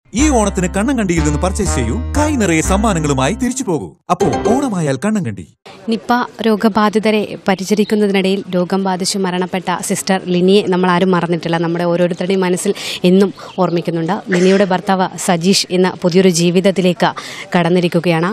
ഈ ഓണത്തിന് കണ്ണങ്കണ്ടിയിൽ നിന്ന് പർച്ചേസ് ചെയ്യൂ കൈ നിറയെ സമ്മാനങ്ങളുമായി തിരിച്ചു പോകൂ അപ്പോ ഓണമായാൽ കണ്ണങ്കണ്ടി നിപ്പ രോഗബാധിതരെ പരിചരിക്കുന്നതിനിടയിൽ രോഗം ബാധിച്ച് മരണപ്പെട്ട സിസ്റ്റർ ലിനിയെ നമ്മൾ ആരും മറന്നിട്ടില്ല നമ്മുടെ ഓരോരുത്തരുടെയും മനസ്സിൽ എന്നും ഓർമ്മിക്കുന്നുണ്ട് ലിനിയുടെ ഭർത്താവ് സജീഷ് എന്ന പുതിയൊരു ജീവിതത്തിലേക്ക് കടന്നിരിക്കുകയാണ്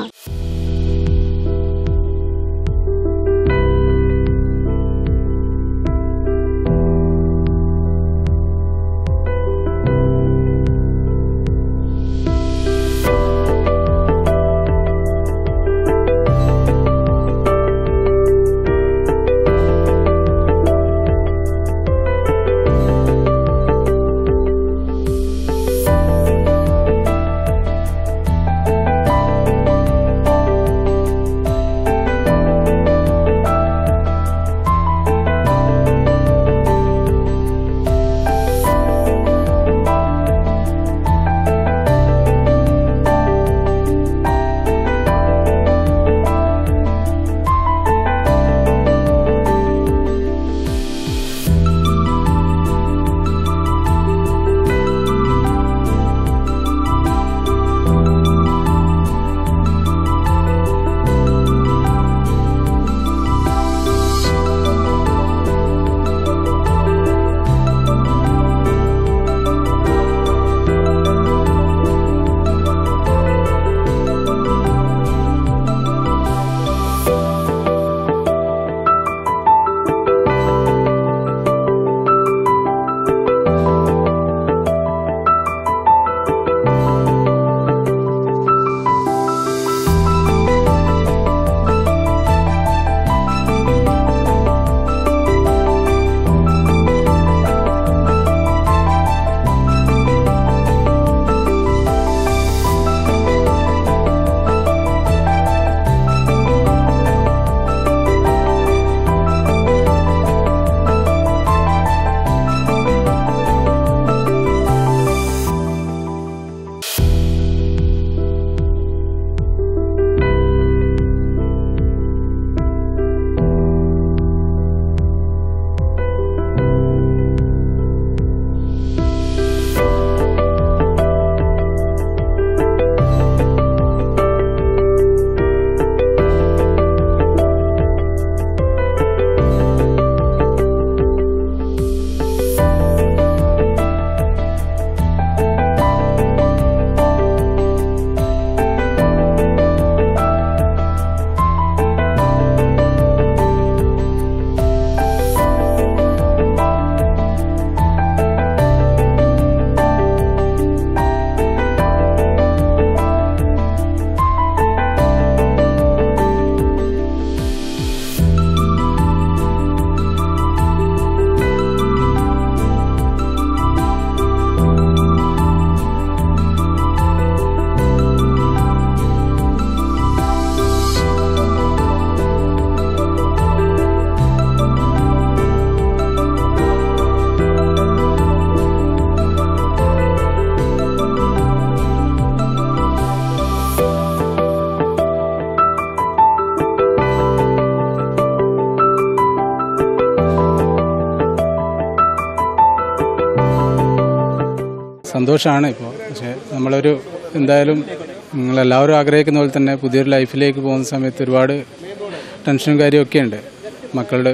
സന്തോഷമാണ് ഇപ്പോൾ പക്ഷേ നമ്മളൊരു എന്തായാലും നിങ്ങളെല്ലാവരും ആഗ്രഹിക്കുന്ന പോലെ തന്നെ പുതിയൊരു ലൈഫിലേക്ക് പോകുന്ന സമയത്ത് ഒരുപാട് ടെൻഷനും കാര്യമൊക്കെ ഉണ്ട് മക്കളുടെ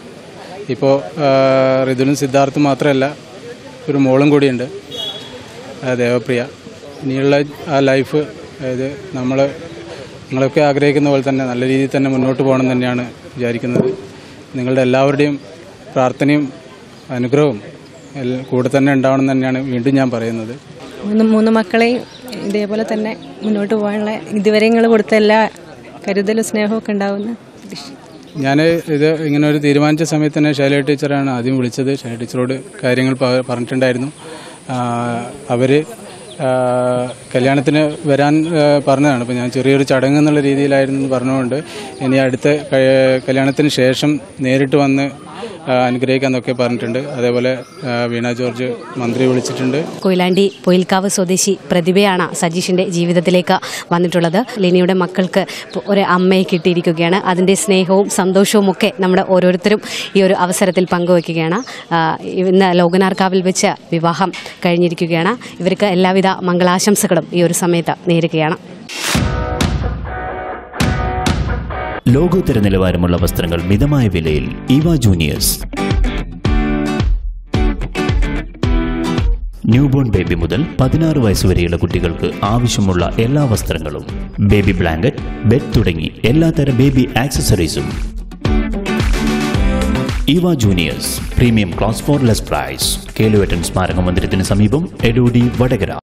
ഇപ്പോൾ ഋതുലും സിദ്ധാർത്ഥും മാത്രമല്ല ഒരു മോളും കൂടിയുണ്ട് ആ, ദേവപ്രിയ ഇനിയുള്ള ആ ലൈഫ് അതായത് നമ്മൾ നിങ്ങളൊക്കെ ആഗ്രഹിക്കുന്ന പോലെ തന്നെ നല്ല രീതിയിൽ തന്നെ മുന്നോട്ട് പോകണം തന്നെയാണ് വിചാരിക്കുന്നത് നിങ്ങളുടെ എല്ലാവരുടെയും പ്രാർത്ഥനയും അനുഗ്രഹവും എല്ലാം കൂടെ തന്നെ ഉണ്ടാവണം തന്നെയാണ് വീണ്ടും ഞാൻ പറയുന്നത് മൂന്ന് മൂന്ന് മക്കളെയും ഇതേപോലെ തന്നെ മുന്നോട്ട് പോകാനുള്ള ഇതുവരെ നിങ്ങൾ കൊടുത്ത എല്ലാ കരുതലും സ്നേഹവും ഒക്കെ ഉണ്ടാവുന്ന പ്രതീക്ഷ ഞാൻ ഇത് ഇങ്ങനെ ഒരു തീരുമാനിച്ച സമയത്ത് തന്നെ ശൈല ടീച്ചറാണ് ആദ്യം വിളിച്ചത് ശൈല ടീച്ചറോട് കാര്യങ്ങൾ പ- പറഞ്ഞിട്ടുണ്ടായിരുന്നു അവർ കല്യാണത്തിന് വരാൻ ആ, പറഞ്ഞതാണ് അപ്പോൾ ഞാൻ ചെറിയൊരു ചടങ്ങ് എന്നുള്ള രീതിയിലായിരുന്നു എന്ന് പറഞ്ഞുകൊണ്ട് ഇനി അടുത്ത ക- കല്യാണത്തിന് ശേഷം നേരിട്ട് വന്ന് ആ, അനുഗ്രഹിക്കാന്നൊക്കെ പറഞ്ഞിട്ടുണ്ട് അതേപോലെ ആ, വീണ ജോർജ് മന്ത്രി വിളിച്ചിട്ടുണ്ട് കൊയിലാണ്ടി പൊയിൽക്കാവ് സ്വദേശി പ്രതിഭയാണ് സജീഷിന്റെ ജീവിതത്തിലേക്ക് വന്നിട്ടുള്ളത് ലിനിയുടെ മക്കൾക്ക് ഇപ്പോൾ ഒരു അമ്മയെ കിട്ടിയിരിക്കുകയാണ് അതിൻ്റെ സ്നേഹവും സന്തോഷവും ഒക്കെ നമ്മുടെ ഓരോരുത്തരും ഈ ഒരു അവസരത്തിൽ പങ്കുവയ്ക്കുകയാണ് ആ, ഇന്ന് ലോകനാർക്കാവിൽ വെച്ച് വിവാഹം കഴിഞ്ഞിരിക്കുകയാണ് ഇവർക്ക് എല്ലാവിധ മംഗളാശംസകളും ഈ ഒരു സമയത്ത് നേരുകയാണ് ലോകോത്തര നിലവാരമുള്ള വസ്ത്രങ്ങൾ മിതമായ വിലയിൽ ഇവ ജൂനിയേഴ്സ് ന്യൂബോൺ ബേബി മുതൽ പതിനാറ് വയസ്സുവരെയുള്ള കുട്ടികൾക്ക് ആവശ്യമുള്ള എല്ലാ വസ്ത്രങ്ങളും ബേബി ബ്ലാങ്കറ്റ് ബെഡ് തുടങ്ങി എല്ലാത്തരം ബേബി ആക്സസറീസും Eva Juniors premium class for less price കേലുവേട്ടൻ സ്മാരക മന്ദിരത്തിന് സമീപം എഡോഡി വടകര